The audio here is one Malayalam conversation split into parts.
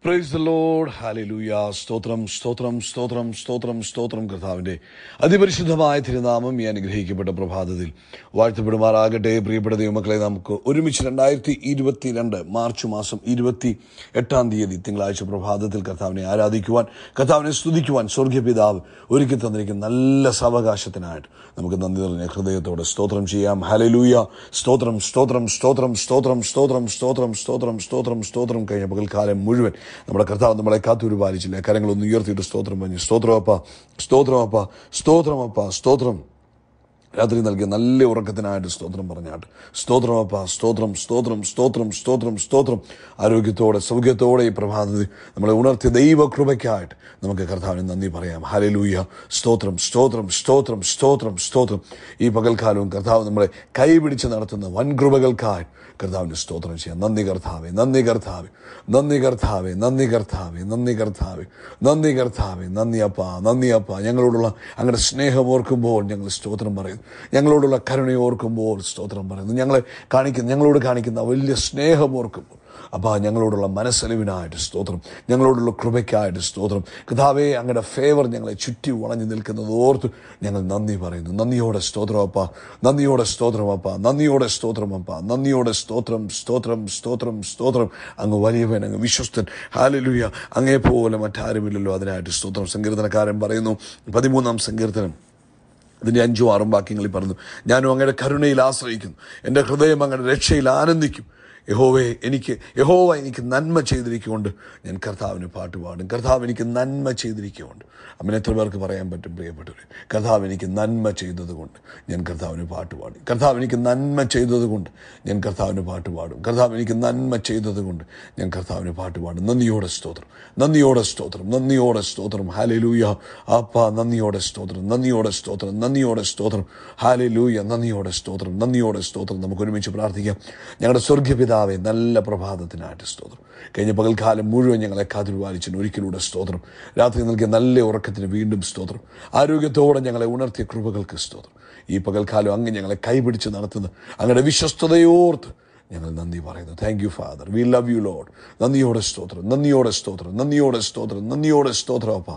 പ്രൈസ് ദ ലോഡ് ഹാലലൂയ സ്തോത്രം സ്തോത്രം സ്തോത്രം സ്തോത്രം സ്തോത്രം കർത്താവിന്റെ അതിപരിശുദ്ധമായ തിരുനാമം ഈ അനുഗ്രഹിക്കപ്പെട്ട പ്രഭാതത്തിൽ വാഴ്ത്തപ്പെടുമാറാകട്ടെ പ്രിയപ്പെട്ട ദൈവമക്കളെ നമുക്ക് ഒരുമിച്ച് രണ്ടായിരത്തി ഇരുപത്തിരണ്ട് മാർച്ച് മാസം ഇരുപത്തി എട്ടാം തീയതി തിങ്കളാഴ്ച പ്രഭാതത്തിൽ കർത്താവിനെ ആരാധിക്കുവാൻ കർത്താവിനെ സ്തുതിക്കുവാൻ സ്വർഗീയ പിതാവ് ഒരുക്കി തന്നിരിക്കുന്ന നല്ല സാവകാശത്തിനായിട്ട് നമുക്ക് നന്ദി നിറഞ്ഞ ഹൃദയത്തോടെ സ്തോത്രം ചെയ്യാം ഹലലൂയ സ്തോത്രം സ്തോത്രം സ്തോത്രം സ്തോത്രം സ്തോത്രം സ്തോത്രം സ്തോത്രം സ്തോത്രം സ്തോത്രം കഴിഞ്ഞ പകൽക്കാലം മുഴുവൻ നമ്മുടെ കർത്താവ് നമ്മളെ കാത്തൂര് പാലിച്ചില്ല കരങ്ങളൊന്ന് ഉയർത്തിയിട്ട് സ്തോത്രം പറഞ്ഞു സ്തോത്രമപ്പ സ്തോത്രമപ്പ സ്തോത്രമപ്പ സ്തോത്രം രാത്രി നൽകിയ നല്ല ഉറക്കത്തിനായിട്ട് സ്തോത്രം പറഞ്ഞാട്ട് സ്തോത്രമപ്പ സ്തോത്രം സ്തോത്രം സ്തോത്രം സ്തോത്രം സ്തോത്രം ആരോഗ്യത്തോടെ സൗഖ്യത്തോടെ ഈ പ്രഭാതത്തിൽ നമ്മളെ ഉണർത്തിയ ദൈവകൃപയ്ക്കായിട്ട് നമുക്ക് കർത്താവിന് നന്ദി പറയാം ഹലലൂയ സ്തോത്രം സ്തോത്രം സ്തോത്രം സ്തോത്രം സ്തോത്രം ഈ പകൽക്കാലവും കർത്താവ് നമ്മളെ കൈപിടിച്ച് നടത്തുന്ന വൻകൃപകൾക്കായിട്ട് കർത്താവിന് സ്തോത്രം ചെയ്യാം നന്ദി കർത്താവെ നന്ദി കർത്താവെ നന്ദി കർത്താവെ നന്ദി കർത്താവെ നന്ദി കർത്താവെ നന്ദി കർത്താവെ നന്ദി അപ്പ നന്ദി അപ്പ ഞങ്ങളോടുള്ള അങ്ങയുടെ സ്നേഹം ഓർക്കുമ്പോൾ ഞങ്ങൾ സ്തോത്രം പറയുന്നു ഞങ്ങളോടുള്ള കരുണ ഓർക്കുമ്പോൾ സ്തോത്രം പറയുന്നു ഞങ്ങളെ കാണിക്കുന്ന ഞങ്ങളോട് കാണിക്കുന്ന വലിയ സ്നേഹം ഓർക്കുമ്പോൾ അപ്പോൾ ഞങ്ങളോടുള്ള മനസ്സലിവിനായിട്ട് സ്തോത്രം ഞങ്ങളോടുള്ള കൃപയ്ക്കായിട്ട് സ്തോത്രം കഥാവേ അങ്ങയുടെ ഫേവർ ഞങ്ങളെ ചുറ്റി വളഞ്ഞു നിൽക്കുന്നത് ഓർത്ത് ഞങ്ങൾ നന്ദി പറയുന്നു നന്ദിയോടെ സ്തോത്രമപ്പ നന്ദിയോടെ സ്തോത്രമപ്പ നന്ദിയോടെ സ്തോത്രമപ്പ നന്ദിയോടെ സ്തോത്രം സ്തോത്രം സ്തോത്രം സ്തോത്രം അങ്ങ് വലിയവൻ അങ്ങ് വിശ്വസ്തൻ ഹാലലുയ അങ്ങേപ്പോലെ മറ്റാരുമില്ലല്ലോ അതിനായിട്ട് സ്തോത്രം സങ്കീർത്തനക്കാരൻ പറയുന്നു പതിമൂന്നാം സങ്കീർത്തനം അതിൻ്റെ അഞ്ചും ആറും വാക്യങ്ങളിൽ പറഞ്ഞു ഞാനും അങ്ങയുടെ കരുണയിൽ ആശ്രയിക്കുന്നു എൻ്റെ ഹൃദയം അങ്ങയുടെ രക്ഷയിൽ ആനന്ദിക്കും യഹോവേ എനിക്ക് യഹോവ എനിക്ക് നന്മ ചെയ്തിരിക്കുകൊണ്ട് ഞാൻ കർത്താവിന് പാട്ട് പാടും കർത്താവ് എനിക്ക് നന്മ ചെയ്തിരിക്കുകൊണ്ട് അമ്മ എത്ര പേർക്ക് പറയാൻ പറ്റും പ്രിയപ്പെട്ടവർ കർത്താവ് എനിക്ക് നന്മ ചെയ്തതുകൊണ്ട് ഞാൻ കർത്താവിന് പാട്ട് പാടും കർത്താവ് എനിക്ക് നന്മ ചെയ്തതുകൊണ്ട് ഞാൻ കർത്താവിന് പാട്ട് പാടും കർത്താവ് എനിക്ക് നന്മ ചെയ്തതുകൊണ്ട് ഞാൻ കർത്താവിന് പാട്ട് പാടും നന്ദിയോടെ സ്തോത്രം നന്ദിയോടെ സ്തോത്രം നന്ദിയോടെ സ്തോത്രം ഹാലലൂയ അപ്പ നന്ദിയോടെ സ്തോത്രം നന്ദിയോടെ സ്തോത്രം നന്ദിയോടെ സ്തോത്രം ഹാലലൂയ നന്ദിയോടെ സ്തോത്രം നന്ദിയോടെ സ്തോത്രം നമുക്ക് ഒരുമിച്ച് പ്രാർത്ഥിക്കാം ഞങ്ങളുടെ സ്വർഗീയ പിതാവെ നല്ല പ്രഭാതത്തിനായിട്ട് സ്തോത്രം കഴിഞ്ഞ പകൽക്കാലം മുഴുവൻ ഞങ്ങളെ കാതിരുവാലിച്ചിന് ഒരിക്കലൂടെ സ്തോത്രം രാത്രി നൽകിയ നല്ല ഉറക്കത്തിന് വീണ്ടും സ്തോത്രം ആരോഗ്യത്തോടെ ഞങ്ങളെ ഉണർത്തിയ കൃപകൾക്ക് സ്തോത്രം ഈ പകൽക്കാലം അങ്ങ് ഞങ്ങളെ കൈപിടിച്ച് നടത്തുന്ന അങ്ങയുടെ വിശ്വസ്തതയോർത്ത് ഞങ്ങൾ നന്ദി പറയുന്നു thank you father we love you lord നന്ദിയോടെ സ്തോത്രം നന്ദിയോടെ സ്തോത്രം നന്ദിയോടെ സ്തോത്രം നന്ദിയോടെ സ്തോത്രം അപ്പ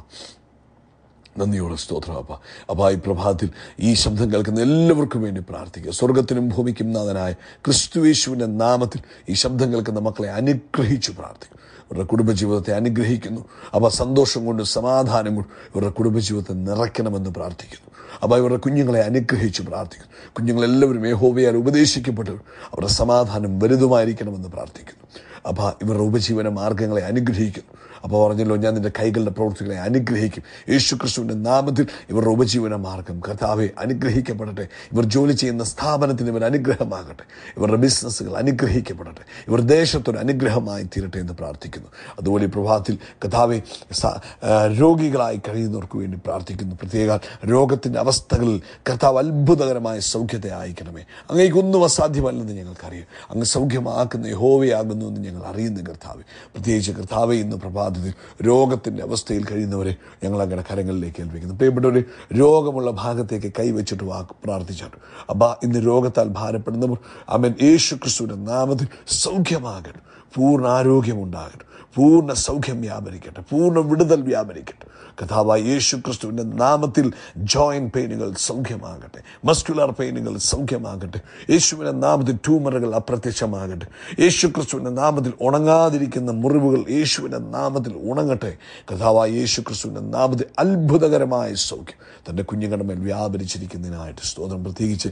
നന്ദിയോടെ സ്തോത്രം അപ്പ അപ്പ ഈ പ്രഭാതത്തിൽ ഈ ശബ്ദം കേൾക്കുന്ന എല്ലാവർക്കും വേണ്ടി പ്രാർത്ഥിക്കുക സ്വർഗത്തിനും ഭൂമിക്കും നാഥനായ ക്രിസ്തുവേശുവിൻ്റെ നാമത്തിൽ ഈ ശബ്ദം കേൾക്കുന്ന മക്കളെ അനുഗ്രഹിച്ചു പ്രാർത്ഥിക്കും ഇവരുടെ കുടുംബജീവിതത്തെ അനുഗ്രഹിക്കുന്നു അവ സന്തോഷം കൊണ്ടും സമാധാനം കൊണ്ടും ഇവരുടെ കുടുംബജീവിതത്തെ നിറയ്ക്കണമെന്ന് പ്രാർത്ഥിക്കുന്നു അപ്പോൾ ഇവരുടെ കുഞ്ഞുങ്ങളെ അനുഗ്രഹിച്ച് പ്രാർത്ഥിക്കുന്നു കുഞ്ഞുങ്ങളെല്ലാവരും യഹോവയാൽ ഉപദേശിക്കപ്പെട്ടവർ അവരുടെ സമാധാനം വലുതുമായിരിക്കണമെന്ന് പ്രാർത്ഥിക്കുന്നു അപ്പോൾ ഇവരുടെ ഉപജീവന മാർഗങ്ങളെ അനുഗ്രഹിക്കുന്നു അപ്പോൾ പറഞ്ഞല്ലോ ഞാൻ നിന്റെ കൈകളുടെ പ്രവൃത്തികളെ അനുഗ്രഹിക്കും യേശു ക്രിസ്തുവിൻ്റെ നാമത്തിൽ ഇവരുടെ ഉപജീവന മാർഗം കർത്താവെ അനുഗ്രഹിക്കപ്പെടട്ടെ ഇവർ ജോലി ചെയ്യുന്ന സ്ഥാപനത്തിന് ഇവർ അനുഗ്രഹമാകട്ടെ ഇവരുടെ ബിസിനസ്സുകൾ അനുഗ്രഹിക്കപ്പെടട്ടെ ഇവർ ദേശത്തൊരു അനുഗ്രഹമായി തീരട്ടെ എന്ന് പ്രാർത്ഥിക്കുന്നു അതുപോലെ ഈ പ്രഭാതത്തിൽ കർത്താവെ സ- ആ, രോഗികളായി കഴിയുന്നവർക്ക് വേണ്ടി പ്രാർത്ഥിക്കുന്നു പ്രത്യേക രോഗത്തിൻ്റെ അവസ്ഥകളിൽ കർത്താവ് അത്ഭുതകരമായ സൗഖ്യത്തെ അയക്കണമേ അങ്ങേക്കൊന്നും അസാധ്യമല്ലെന്ന് ഞങ്ങൾക്കറിയാം അങ്ങ് സൗഖ്യമാക്കുന്ന യഹോവയാകുന്നു എന്ന് ഞങ്ങൾ അറിയുന്നു കർത്താവ് പ്രത്യേകിച്ച് കർത്താവെ ഇന്ന് പ്രഭാതത്തിൽ രോഗത്തിൻ്റെ അവസ്ഥയിൽ കഴിയുന്നവരെ ഞങ്ങൾ അങ്ങനെ കരങ്ങളിലേക്ക് ഏൽപ്പിക്കുന്നു പ്രിയപ്പെട്ടവരെ രോഗമുള്ള ഭാഗത്തേക്ക് കൈവച്ചിട്ട് വാക്ക് പ്രാർത്ഥിച്ചാട്ട് അബ്ബാ ഇന്ന് രോഗത്താൽ ഭാരപ്പെടുന്നവർ അവൻ യേശു ക്രിസ്തുവിൻ്റെ നാമത്തിൽ സൗഖ്യമാകട്ടെ പൂർണ്ണ ആരോഗ്യമുണ്ടാകട്ടെ പൂർണ്ണ സൗഖ്യം വ്യാപരിക്കട്ടെ പൂർണ്ണ വിടുതൽ വ്യാപരിക്കട്ടെ കഥാവായ യേശു ക്രിസ്തുവിൻ്റെ നാമത്തിൽ ജോയിന്റ് പെയിനുകൾ സൗഖ്യമാകട്ടെ മസ്കുലർ പെയിനുകൾ സൗഖ്യമാകട്ടെ യേശുവിൻ്റെ നാമത്തിൽ ട്യൂമറുകൾ അപ്രത്യക്ഷമാകട്ടെ യേശു ക്രിസ്തുവിൻ്റെ നാമത്തിൽ ഉണങ്ങാതിരിക്കുന്ന മുറിവുകൾ യേശുവിൻ്റെ നാമത്തിൽ ഉണങ്ങട്ടെ കഥാവായ യേശു ക്രിസ്തുവിൻ്റെ നാമത്തിൽ അത്ഭുതകരമായ സൗഖ്യം തൻ്റെ കുഞ്ഞുങ്ങളുടെ മേൽ വ്യാപരിച്ചിരിക്കുന്നതിനായിട്ട് സ്തോത്രം പ്രത്യേകിച്ച്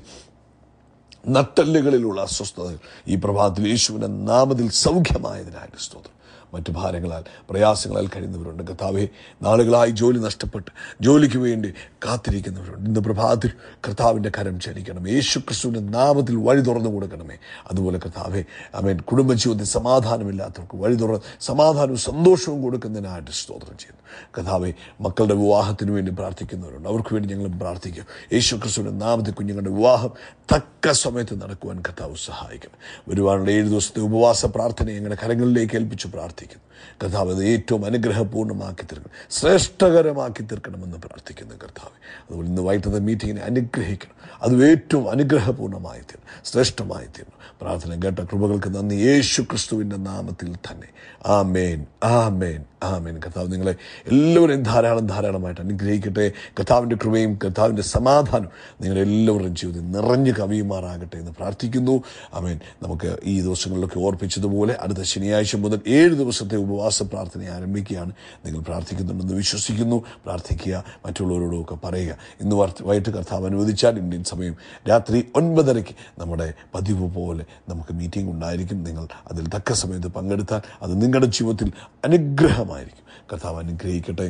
നട്ടല്ലുകളിലുള്ള അസ്വസ്ഥതകൾ ഈ പ്രഭാതത്തിൽ യേശുവിൻ്റെ നാമത്തിൽ സൗഖ്യമായതിനായിട്ട് സ്തോത്രം മറ്റു ഭാരങ്ങളാൽ പ്രയാസങ്ങളാൽ കഴിയുന്നവരുണ്ട് കർത്താവെ നാളുകളായി ജോലി നഷ്ടപ്പെട്ട് ജോലിക്ക് വേണ്ടി കാത്തിരിക്കുന്നവരുണ്ട് ഇന്ന് പ്രഭാതത്തിൽ കർത്താവിൻ്റെ കരം ചലിക്കണം യേശു ക്രിസ്തുവിൻ്റെ നാമത്തിൽ വഴി തുറന്നു കൊടുക്കണമേ അതുപോലെ കർത്താവെ അവൻ കുടുംബജീവിതത്തിൽ സമാധാനമില്ലാത്തവർക്ക് വഴി തുറന്ന് സമാധാനവും സന്തോഷവും കൊടുക്കുന്നതിനായിട്ട് സ്തോത്രം ചെയ്യുന്നു കർത്താവെ മക്കളുടെ വിവാഹത്തിന് വേണ്ടി പ്രാർത്ഥിക്കുന്നവരുണ്ട് അവർക്ക് വേണ്ടി ഞങ്ങളും പ്രാർത്ഥിക്കും യേശു ക്രിസ്തുവിൻ്റെ നാമത്തിൽ കുഞ്ഞുങ്ങളുടെ വിവാഹം തക്ക സമയത്ത് നടക്കുവാൻ കർത്താവ് സഹായിക്കണം വരുവാനുള്ള ഏഴ് ദിവസത്തെ ഉപവാസ പ്രാർത്ഥന ഞങ്ങളുടെ കരങ്ങളിലേക്ക് ഏൽപ്പിച്ച് പ്രാർത്ഥിക്കും പ്രാർത്ഥിക്കുന്നു കർത്താവ് അത് ഏറ്റവും അനുഗ്രഹപൂർണ്ണമാക്കി തീർക്കണം ശ്രേഷ്ഠകരമാക്കി തീർക്കണമെന്ന് പ്രാർത്ഥിക്കുന്നു കർത്താവ് അതുപോലെ ഇന്ന് വൈകിട്ടത്തെ മീറ്റിങ്ങിനെ അനുഗ്രഹിക്കണം അത് ഏറ്റവും അനുഗ്രഹപൂർണ്ണമായി തീരണം ശ്രേഷ്ഠമായി തീരണം പ്രാർത്ഥന കേട്ട കൃപകൾക്ക് നന്ദി യേശു ക്രിസ്തുവിൻ്റെ നാമത്തിൽ തന്നെ ആമേൻ ആമേൻ ആമേൻ കർത്താവ് നിങ്ങളെ എല്ലാവരെയും ധാരാളം ധാരാളമായിട്ട് അനുഗ്രഹിക്കട്ടെ കർത്താവിൻ്റെ കൃപയും കർത്താവിൻ്റെ സമാധാനം നിങ്ങളെല്ലാവരുടെയും ജീവിതത്തിൽ നിറഞ്ഞു കവിയുമാറാകട്ടെ എന്ന് പ്രാർത്ഥിക്കുന്നു ആമേൻ നമുക്ക് ഈ ദിവസങ്ങളിലൊക്കെ ഓർപ്പിച്ചതുപോലെ അടുത്ത ശനിയാഴ്ച മുതൽ ഏഴ് ദിവസത്തെ ഉപവാസ പ്രാർത്ഥന ആരംഭിക്കുകയാണ് നിങ്ങൾ പ്രാർത്ഥിക്കുന്നുണ്ടെന്ന് വിശ്വസിക്കുന്നു പ്രാർത്ഥിക്കുക മറ്റുള്ളവരോടൊക്കെ പറയുക ഇന്ന് വർത്ത- വൈകിട്ട് കർത്താവ് അനുവദിച്ചാൽ ഇന്ത്യൻ സമയം രാത്രി ഒൻപതരയ്ക്ക് നമ്മുടെ പതിവ് പോലെ നമുക്ക് മീറ്റിംഗ് ഉണ്ടായിരിക്കും നിങ്ങൾ അതിൽ തക്ക സമയത്ത് പങ്കെടുത്താൽ അത് നിങ്ങളുടെ ജീവിതത്തിൽ അനുഗ്രഹമായിരിക്കും കർത്താവ് അനുഗ്രഹിക്കട്ടെ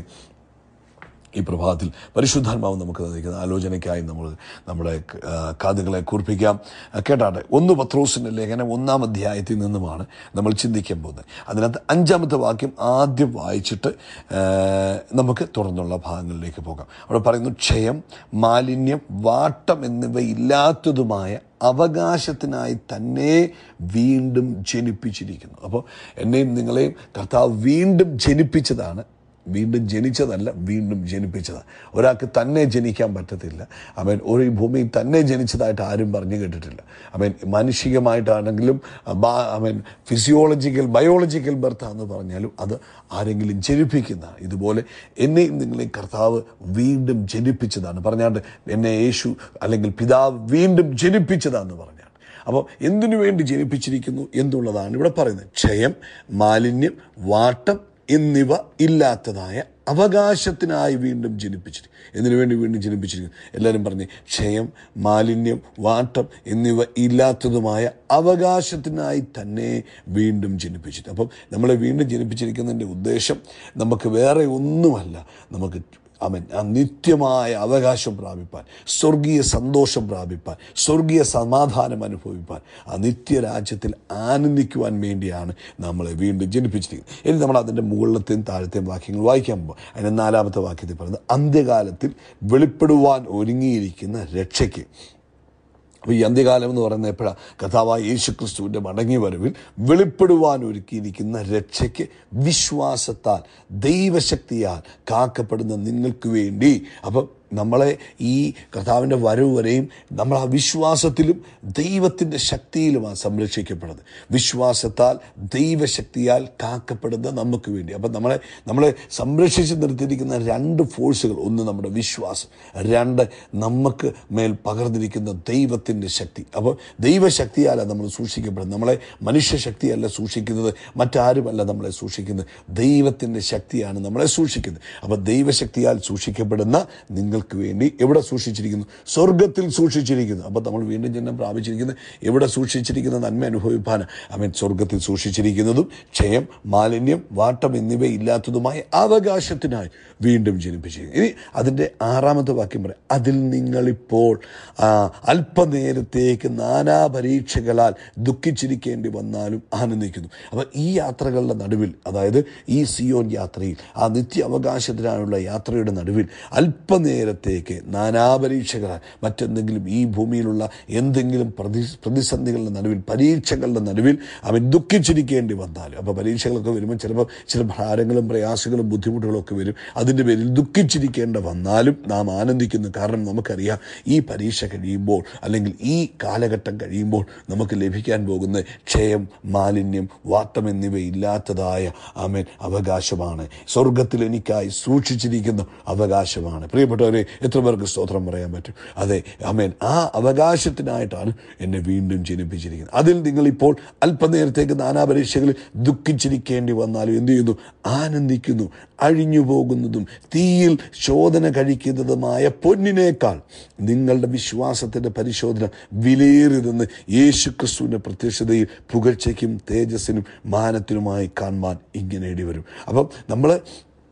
ഈ പ്രഭാതത്തിൽ പരിശുദ്ധാത്മാവ് നമുക്ക് തന്നിരിക്കുന്ന ആലോചനയ്ക്കായി നമ്മൾ നമ്മുടെ ആ, കാതുകളെ കൂർപ്പിക്കാം ആ, കേട്ടാട്ടെ ഒന്ന് പത്രോസിന്റെ ലേഖനം ഒന്നാം അധ്യായത്തിൽ നിന്നുമാണ് നമ്മൾ ചിന്തിക്കാൻ പോകുന്നത് അതിനകത്ത് അഞ്ചാമത്തെ വാക്യം ആദ്യം വായിച്ചിട്ട് ആ, നമുക്ക് തുടർന്നുള്ള ഭാഗങ്ങളിലേക്ക് പോകാം അവിടെ പറയുന്നു ക്ഷയം മാലിന്യം വാട്ടം എന്നിവ ഇല്ലാത്തതുമായ അവകാശത്തിനായി തന്നെ വീണ്ടും ജനിപ്പിച്ചിരിക്കുന്നു അപ്പോൾ എന്നെയും നിങ്ങളെയും കർത്താവ് വീണ്ടും ജനിപ്പിച്ചതാണ് വീണ്ടും ജനിച്ചതല്ല വീണ്ടും ജനിപ്പിച്ചതാണ് ഒരാൾക്ക് തന്നെ ജനിക്കാൻ പറ്റത്തില്ല അവൻ ഒരു ഭൂമിയിൽ തന്നെ ജനിച്ചതായിട്ട് ആരും പറഞ്ഞു കേട്ടിട്ടില്ല അവൻ മാനുഷികമായിട്ടാണെങ്കിലും അവൻ ഫിസിയോളജിക്കൽ ബയോളജിക്കൽ ബർത്ത് എന്ന് പറഞ്ഞാലും അത് ആരെങ്കിലും ജനിപ്പിക്കുന്ന ഇതുപോലെ എന്നെയും നിങ്ങളെയും കർത്താവ് വീണ്ടും ജനിപ്പിച്ചതാണ് പറഞ്ഞാണ്ട് എന്നെ യേശു അല്ലെങ്കിൽ പിതാവ് വീണ്ടും ജനിപ്പിച്ചതാണെന്ന് പറഞ്ഞാണ് അപ്പോൾ എന്തിനു വേണ്ടി ജനിപ്പിച്ചിരിക്കുന്നു എന്നുള്ളതാണ് ഇവിടെ പറയുന്നത് ക്ഷയം മാലിന്യം വാട്ടം എന്നിവ ഇല്ലാത്തതായ അവകാശത്തിനായി വീണ്ടും ജനിപ്പിച്ചിരിക്കും എന്തിനു വേണ്ടി വീണ്ടും ജനിപ്പിച്ചിരിക്കുന്നു എല്ലാവരും പറഞ്ഞ് ക്ഷയം മാലിന്യം വാട്ടം എന്നിവ ഇല്ലാത്തതുമായ അവകാശത്തിനായി തന്നെ വീണ്ടും ജനിപ്പിച്ചിട്ട് അപ്പം നമ്മളെ വീണ്ടും ജനിപ്പിച്ചിരിക്കുന്നതിൻ്റെ ഉദ്ദേശം നമുക്ക് വേറെ ഒന്നുമല്ല നമുക്ക് അവൻ ആ നിത്യമായ അവകാശം പ്രാപിപ്പാൻ സ്വർഗീയ സന്തോഷം പ്രാപിപ്പാൻ സ്വർഗീയ സമാധാനം അനുഭവിപ്പാൻ ആ നിത്യരാജ്യത്തിൽ ആനന്ദിക്കുവാൻ വേണ്ടിയാണ് നമ്മളെ വീണ്ടും ജനിപ്പിച്ചിരിക്കുന്നത് ഇനി നമ്മൾ അതിൻ്റെ മുകളിലത്തെയും താഴത്തെയും വാക്യങ്ങൾ വായിക്കാൻ പോകും അതിന് നാലാമത്തെ വാക്യത്തിൽ പറയുന്നത് അന്ത്യകാലത്തിൽ വെളിപ്പെടുവാൻ ഒരുങ്ങിയിരിക്കുന്ന രക്ഷയ്ക്ക് അപ്പോൾ ഈ അന്ത്യകാലം എന്ന് പറയുന്നത് എപ്പോഴാണ് കഥാവായ യേശു ക്രിസ്തുവിൻ്റെ മടങ്ങി വരവിൽ വെളിപ്പെടുവാൻ ഒരുക്കിയിരിക്കുന്ന രക്ഷയ്ക്ക് വിശ്വാസത്താൽ ദൈവശക്തിയാൽ കാക്കപ്പെടുന്ന നിങ്ങൾക്ക് വേണ്ടി അപ്പം നമ്മളെ ഈ കർത്താവിൻ്റെ വരവ് വരെയും നമ്മൾ ആ വിശ്വാസത്തിലും ദൈവത്തിൻ്റെ ശക്തിയിലുമാണ് സംരക്ഷിക്കപ്പെടുന്നത് വിശ്വാസത്താൽ ദൈവശക്തിയാൽ കാക്കപ്പെടുന്ന നമുക്ക് വേണ്ടി അപ്പം നമ്മളെ നമ്മളെ സംരക്ഷിച്ച് നിർത്തിയിരിക്കുന്ന രണ്ട് ഫോഴ്സുകൾ ഒന്ന് നമ്മുടെ വിശ്വാസം രണ്ട് നമുക്ക് മേൽ പകർന്നിരിക്കുന്ന ദൈവത്തിൻ്റെ ശക്തി അപ്പോൾ ദൈവശക്തിയല്ല നമ്മൾ സൂക്ഷിക്കപ്പെടുന്നത് നമ്മളെ മനുഷ്യശക്തിയല്ല സൂക്ഷിക്കുന്നത് മറ്റാരുമല്ല നമ്മളെ സൂക്ഷിക്കുന്നത് ദൈവത്തിൻ്റെ ശക്തിയാണ് നമ്മളെ സൂക്ഷിക്കുന്നത് അപ്പോൾ ദൈവശക്തിയാൽ സൂക്ഷിക്കപ്പെടുന്ന നിങ്ങൾക്ക് വേണ്ടി എവിടെ സൂക്ഷിച്ചിരിക്കുന്നു സ്വർഗത്തിൽ സൂക്ഷിച്ചിരിക്കുന്നു അപ്പോൾ നമ്മൾ വീണ്ടും ജന്മം പ്രാപിച്ചിരിക്കുന്നത് എവിടെ സൂക്ഷിച്ചിരിക്കുന്ന നന്മ അനുഭവിപ്പാൻ അവൻ സ്വർഗത്തിൽ സൂക്ഷിച്ചിരിക്കുന്നതും ക്ഷയം മാലിന്യം വാട്ടം എന്നിവ ഇല്ലാത്തതുമായ അവകാശത്തിനായി വീണ്ടും ജനിപ്പിച്ചിരിക്കുന്നു ഇനി അതിൻ്റെ ആറാമത്തെ വാക്യം പറയാം അതിൽ നിങ്ങളിപ്പോൾ ആ, അല്പനേരത്തേക്ക് നാനാ പരീക്ഷകളാൽ ദുഃഖിച്ചിരിക്കേണ്ടി വന്നാലും ആനന്ദിക്കുന്നു അപ്പം ഈ യാത്രകളുടെ നടുവിൽ അതായത് ഈ സിയോൻ യാത്രയിൽ ആ നിത്യ അവകാശത്തിനായുള്ള യാത്രയുടെ നടുവിൽ അല്പനേരത്തേക്ക് നാനാ പരീക്ഷകളാൽ മറ്റെന്തെങ്കിലും ഈ ഭൂമിയിലുള്ള എന്തെങ്കിലും പ്രതി പ്രതിസന്ധികളുടെ നടുവിൽ പരീക്ഷകളുടെ നടുവിൽ അവൻ ദുഃഖിച്ചിരിക്കേണ്ടി വന്നാലും അപ്പോൾ പരീക്ഷകളൊക്കെ വരുമ്പോൾ ചിലപ്പോൾ ചില ഭാരങ്ങളും പ്രയാസങ്ങളും ബുദ്ധിമുട്ടുകളും ഒക്കെ വരും അതിൻ്റെ പേരിൽ ദുഃഖിച്ചിരിക്കേണ്ട വന്നാലും നാം ആനന്ദിക്കുന്നു കാരണം നമുക്കറിയാം ഈ പരീക്ഷ കഴിയുമ്പോൾ അല്ലെങ്കിൽ ഈ കാലഘട്ടം കഴിയുമ്പോൾ നമുക്ക് ലഭിക്കാൻ പോകുന്ന ക്ഷയം മാലിന്യം വാട്ടം എന്നിവ ഇല്ലാത്തതായ ആമേൻ അവകാശമാണ് സ്വർഗത്തിൽ എനിക്കായി സൂക്ഷിച്ചിരിക്കുന്ന അവകാശമാണ് പ്രിയപ്പെട്ടവരെ എത്ര പേർക്ക് സ്തോത്രം പറയാൻ പറ്റും അതെ ആമേൻ ആ അവകാശത്തിനായിട്ടാണ് എന്നെ വീണ്ടും ജനിപ്പിച്ചിരിക്കുന്നത് അതിൽ നിങ്ങളിപ്പോൾ അല്പനേരത്തേക്ക് നാനാ പരീക്ഷകളിൽ ദുഃഖിച്ചിരിക്കേണ്ടി വന്നാലും എന്ത് ചെയ്യുന്നു ആനന്ദിക്കുന്നു അഴിഞ്ഞു പോകുന്നതും തീയിൽ ശോധന കഴിക്കുന്നതുമായ പൊന്നിനേക്കാൾ നിങ്ങളുടെ വിശ്വാസത്തിൻ്റെ പരിശോധന വിലയേറിയതെന്ന് യേശു ക്രിസ്തുവിൻ്റെ പ്രത്യക്ഷതയിൽ പുകഴ്ചയ്ക്കും തേജസ്സിനും മാനത്തിനുമായി കാണുവാൻ ഇങ്ങനെ ഇടവരും അപ്പം നമ്മൾ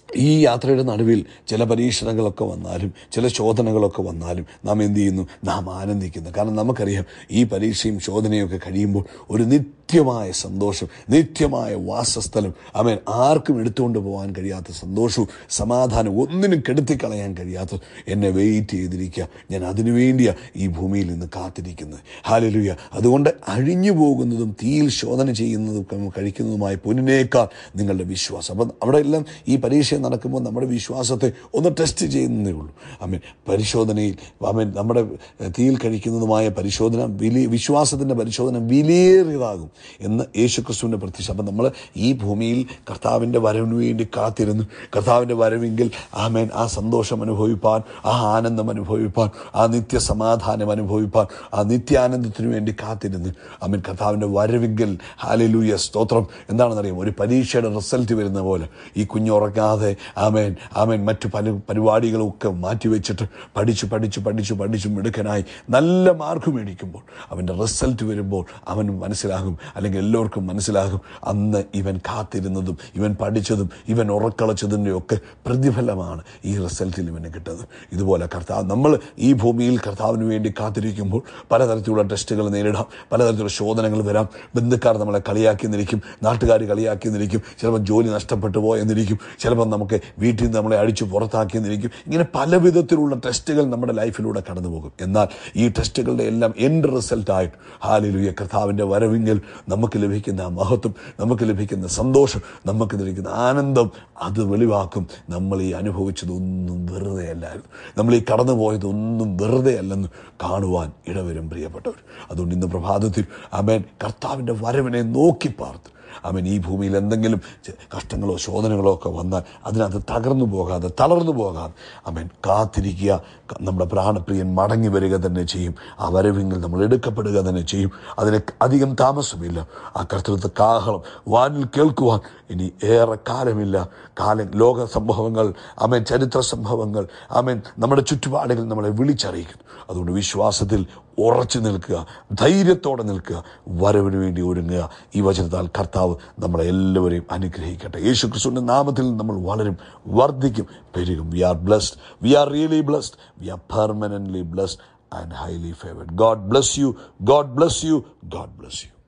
ഈ യാത്രയുടെ നടുവിൽ ചില പരീക്ഷണങ്ങളൊക്കെ വന്നാലും ചില ശോധനകളൊക്കെ വന്നാലും നാം എന്ത് ചെയ്യുന്നു നാം ആനന്ദിക്കുന്നു കാരണം നമുക്കറിയാം ഈ പരീക്ഷയും ശോധനയും ഒക്കെ കഴിയുമ്പോൾ ഒരു നിത്യമായ സന്തോഷം നിത്യമായ വാസസ്ഥലം അവൻ ആർക്കും എടുത്തുകൊണ്ട് പോകാൻ കഴിയാത്ത സന്തോഷവും സമാധാനവും ഒന്നിനും കെടുത്തിക്കളയാൻ കഴിയാത്ത എന്നെ വെയിറ്റ് ചെയ്തിരിക്കുക ഞാൻ അതിനു വേണ്ടിയാ ഈ ഭൂമിയിൽ നിന്ന് കാത്തിരിക്കുന്നത് ഹാലലുയ അതുകൊണ്ട് അഴിഞ്ഞു പോകുന്നതും തീയിൽ ശോധന ചെയ്യുന്നതും കഴിക്കുന്നതുമായ പൊന്നിനേക്കാൾ നിങ്ങളുടെ വിശ്വാസം അപ്പം അവിടെ എല്ലാം ഈ പരീക്ഷ നടക്കുമ്പോൾ നമ്മുടെ വിശ്വാസത്തെ ഒന്ന് ടെസ്റ്റ് ചെയ്യുന്നതേ ഉള്ളൂ അമ്മൻ പരിശോധനയിൽ അമ്മൻ നമ്മുടെ തീയിൽ കഴിക്കുന്നതുമായ പരിശോധന വിലി വിശ്വാസത്തിൻ്റെ പരിശോധന വിലയേറിയതാകും എന്ന് യേശുക്രിസ്തുവിൻ്റെ പ്രത്യക്ഷ അപ്പം നമ്മൾ ഈ ഭൂമിയിൽ കർത്താവിൻ്റെ വരവിന് വേണ്ടി കാത്തിരുന്നു കർത്താവിൻ്റെ വരവെങ്കിൽ ആമേൻ ആ സന്തോഷം അനുഭവിപ്പാൻ ആ ആനന്ദം അനുഭവിപ്പാൻ ആ നിത്യ സമാധാനം അനുഭവിപ്പാൻ ആ നിത്യാനന്ദത്തിന് വേണ്ടി കാത്തിരുന്ന് ആമേൻ കർത്താവിൻ്റെ വരവെങ്കിൽ ഹാലലൂയ സ്തോത്രം എന്താണെന്നറിയാം ഒരു പരീക്ഷയുടെ റിസൾട്ട് വരുന്ന പോലെ ഈ കുഞ്ഞുറങ്ങാതെ ആമേൻ ആമേൻ മറ്റു പല പരിപാടികളൊക്കെ മാറ്റിവെച്ചിട്ട് പഠിച്ച് പഠിച്ച് പഠിച്ച് പഠിച്ച് മിടുക്കനായി നല്ല മാർക്ക് മേടിക്കുമ്പോൾ അവൻ്റെ റിസൾട്ട് വരുമ്പോൾ അവൻ മനസ്സിലാകും അല്ലെങ്കിൽ എല്ലാവർക്കും മനസ്സിലാകും അന്ന് ഇവൻ കാത്തിരുന്നതും ഇവൻ പഠിച്ചതും ഇവൻ ഉറക്കളച്ചതിൻ്റെ ഒക്കെ പ്രതിഫലമാണ് ഈ റിസൾട്ടിൽ ഇവന് കിട്ടുന്നത് ഇതുപോലെ കർത്താവ് നമ്മൾ ഈ ഭൂമിയിൽ കർത്താവിന് വേണ്ടി കാത്തിരിക്കുമ്പോൾ പലതരത്തിലുള്ള ടെസ്റ്റുകൾ നേരിടാം പലതരത്തിലുള്ള ശോധനകൾ വരാം ബന്ധുക്കാർ നമ്മളെ കളിയാക്കി എന്നിരിക്കും നാട്ടുകാർ കളിയാക്കി എന്നിരിക്കും ചിലപ്പോൾ ജോലി നഷ്ടപ്പെട്ടു പോയെന്നിരിക്കും ചിലപ്പോൾ നമുക്ക് വീട്ടിൽ നിന്ന് നമ്മളെ അടിച്ചു പുറത്താക്കി എന്നിരിക്കും ഇങ്ങനെ പല വിധത്തിലുള്ള ടെസ്റ്റുകൾ നമ്മുടെ ലൈഫിലൂടെ കടന്നു പോകും എന്നാൽ ഈ ടെസ്റ്റുകളുടെ എല്ലാം എൻഡ് റിസൾട്ടായിട്ട് ഹാലിലുയ കർത്താവിൻ്റെ വരവിങ്ങൽ നമുക്ക് ലഭിക്കുന്ന ആ മഹത്വം നമുക്ക് ലഭിക്കുന്ന സന്തോഷം നമുക്ക് ലഭിക്കുന്ന ആനന്ദം അത് വെളിവാക്കും നമ്മൾ ഈ അനുഭവിച്ചതൊന്നും വെറുതെ അല്ലായിരുന്നു നമ്മൾ ഈ കടന്നു പോയതൊന്നും വെറുതെ അല്ലെന്ന് കാണുവാൻ ഇടവരും പ്രിയപ്പെട്ടവർ അതുകൊണ്ട് ഇന്ന് പ്രഭാതത്തിൽ അമേൻ കർത്താവിൻ്റെ വരവിനെ നോക്കി പാർത്ത് അവൻ ഈ ഭൂമിയിൽ എന്തെങ്കിലും ചെ- കഷ്ടങ്ങളോ ശോധനകളോ ഒക്കെ വന്നാൽ അതിനകത്ത് തകർന്നു പോകാതെ തളർന്നു പോകാതെ അവൻ കാത്തിരിക്കുക ക- നമ്മുടെ പ്രാണപ്രിയൻ മടങ്ങി വരിക തന്നെ ചെയ്യും ആ വരവിങ്കിൽ നമ്മൾ എടുക്കപ്പെടുക തന്നെ ചെയ്യും അതിന് അധികം താമസമില്ല ആ കർത്തൃത്വ കാഹളം വാനിൽ കേൾക്കുവാൻ ഇനി ഏറെ കാലമില്ല കാലം ലോക സംഭവങ്ങൾ അമേൻ ചരിത്ര സംഭവങ്ങൾ അമേൻ നമ്മുടെ ചുറ്റുപാടുകൾ നമ്മളെ വിളിച്ചറിയിക്കുന്നു അതുകൊണ്ട് വിശ്വാസത്തിൽ ഉറച്ചു നിൽക്കുക ധൈര്യത്തോടെ നിൽക്കുക വരവിന് വേണ്ടി ഒരുങ്ങുക ഈ വചനത്താൽ കർത്താവ് നമ്മളെ എല്ലാവരെയും അനുഗ്രഹിക്കട്ടെ യേശു ക്രിസ്തുവിൻ്റെ നാമത്തിൽ നമ്മൾ വളരും വർദ്ധിക്കും പെരുകും we are blessed we are really blessed we are permanently blessed and highly favoured God bless you God bless you God bless U